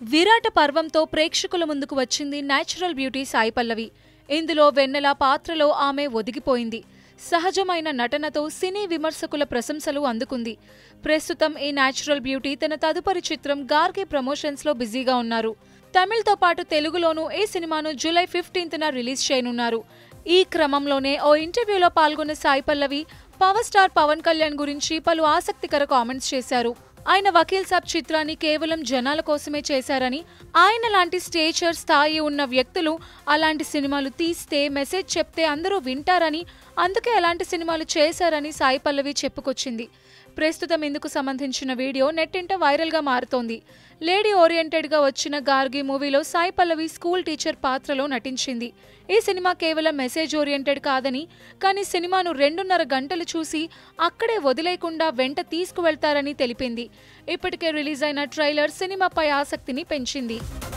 విరాట పర్వంతో ప్రేక్షకుల ముందుకు వచ్చింది నేచురల్ బ్యూటీ సాయి పల్లవి ఇందులో వెన్నెల పాత్రలో ఆమె ఒదిగిపోయింది సహజమైన నటనతో సినీ విమర్శకుల ప్రశంసలు అందుకుంది ప్రస్తుతం ఈ నేచురల్ బ్యూటీ తన తదుపరి చిత్రం గార్గి ప్రమోషన్స్లో బిజీగా ఉన్నారు తమిళ్తో పాటు తెలుగులోనూ ఈ సినిమాను జూలై ఫిఫ్టీన్త్న రిలీజ్ చేయనున్నారు ఈ క్రమంలోనే ఓ ఇంటర్వ్యూలో పాల్గొన్న సాయి పల్లవి పవర్ స్టార్ పవన్ కళ్యాణ్ గురించి పలు ఆసక్తికర కామెంట్స్ చేశారు ఆయన వకీల్ సాబ్ చిత్రాన్ని కేవలం జనాల కోసమే చేశారని ఆయన లాంటి స్టేచర్ స్థాయి ఉన్న వ్యక్తులు అలాంటి సినిమాలు తీస్తే మెసేజ్ చెప్తే అందరూ వింటారని అందుకే అలాంటి సినిమాలు చేశారని సాయి పల్లవి చెప్పుకొచ్చింది ప్రస్తుతం ఇందుకు సంబంధించిన వీడియో నెట్టింట వైరల్గా మారుతోంది లేడీ ఓరియంటెడ్గా వచ్చిన గార్గి మూవీలో సాయి పల్లవి స్కూల్ టీచర్ పాత్రలో నటించింది ఈ సినిమా కేవలం మెసేజ్ ఓరియంటెడ్ కాదని కానీ సినిమాను రెండున్నర గంటలు చూసి అక్కడే వదిలేయకుండా వెంట తీసుకువెళ్తారని తెలిపింది ఇప్పటికే రిలీజ్ అయిన ట్రైలర్ సినిమాపై ఆసక్తిని పెంచింది